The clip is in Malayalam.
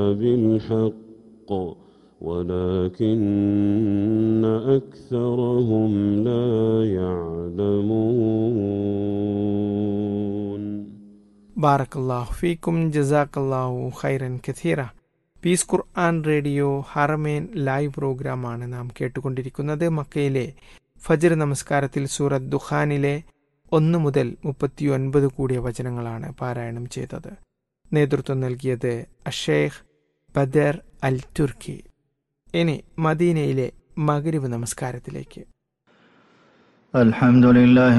بالحق ولكن أكثرهم لا يعلمون ബാറക്കല്ലാഹു ഫീക്കും ജസാക്കല്ലാഹു ഖൈറൻ കഥീറ Peace Quran radio Haramain live പ്രോഗ്രാമാണ് നാം കേട്ടുകൊണ്ടിരിക്കുന്നത് മക്കയിലെ ഫജർ നമസ്കാരത്തിൽ സൂറത്ത് ദുഖാനിലെ ഒന്ന് മുതൽ മുപ്പത്തിയൊൻപത് കൂടിയ വചനങ്ങളാണ് പാരായണം ചെയ്തത് നേതൃത്വം നൽകിയത് അഷേഖ് ബദർ അൽ തുർക്കി ഇനി മദീനയിലെ മകരിവ് നമസ്കാരത്തിലേക്ക് الحمد لله